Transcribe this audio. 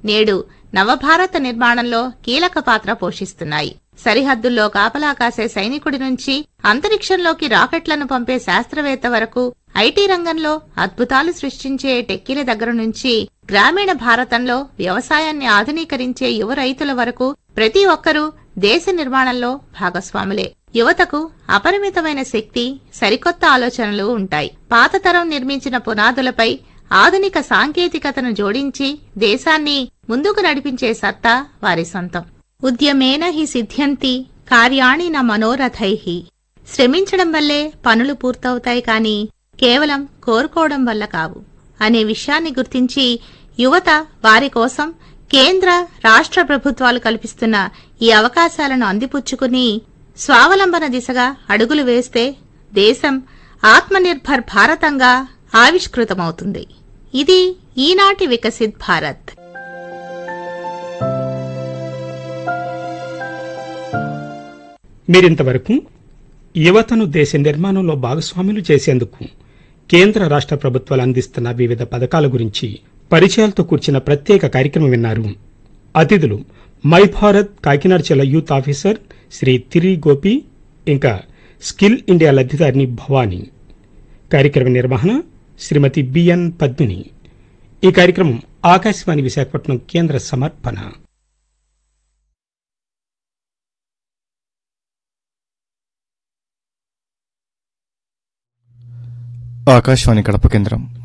నేడు నవభారత నిర్మాణంలో కీలక పాత్ర పోషిస్తున్నాయి సరిహద్దుల్లో కాపలా కాసే సైనికుడి నుంచి అంతరిక్షంలోకి రాకెట్లను పంపే శాస్త్రవేత్త వరకు ఐటీ రంగంలో అద్భుతాలు సృష్టించే టెక్కీల దగ్గర నుంచి గ్రామీణ భారతంలో వ్యవసాయాన్ని ఆధునీకరించే యువ రైతుల వరకు ప్రతి ఒక్కరూ దేశ నిర్మాణంలో భాగస్వాములే యువతకు అపరిమితమైన శక్తి సరికొత్త ఆలోచనలు ఉంటాయి పాత తరం నిర్మించిన పునాదులపై ఆధునిక సాంకేతికతను జోడించి దేశాన్ని ముందుకు నడిపించే సత్తా వారి సొంతం ఉద్యమేన హి సిద్ధ్యంతి కార్యాణి న మనోరథైః శ్రమించడం వల్లే పనులు పూర్తవుతాయి కాని కేవలం కోరుకోవడం వల్ల కావు అనే విషయాన్ని గుర్తించి యువత వారి కోసం కేంద్ర రాష్ట్ర ప్రభుత్వాలు కల్పిస్తున్న ఈ అవకాశాలను అందిపుచ్చుకుని స్వావలంబన దిశగా అడుగులు వేస్తే దేశం ఆత్మనిర్భర్ భారతంగా ఆవిష్కృతమవుతుంది ఇది ఈనాటి వికసిత్ భారత్ మీరింతవరకు యువతను దేశ నిర్మాణంలో భాగస్వాములు చేసేందుకు కేంద్ర రాష్ట్ర ప్రభుత్వాలు అందిస్తున్న వివిధ పథకాల గురించి పరిచయాలతో కూర్చిన ప్రత్యేక కార్యక్రమం విన్నారు అతిథులు మై భారత్ కాకినాడ జిల్లా యూత్ ఆఫీసర్ శ్రీ తిరి గోపి ఇంకా స్కిల్ ఇండియా లబ్ధిదారిని భవానీ కార్యక్రమ నిర్వహణ శ్రీమతి బిఎన్ పద్మిని ఈ కార్యక్రమం ఆకాశవాణి విశాఖపట్నం కేంద్ర సమర్పణ ఆకాశవాణి కడప కేంద్రం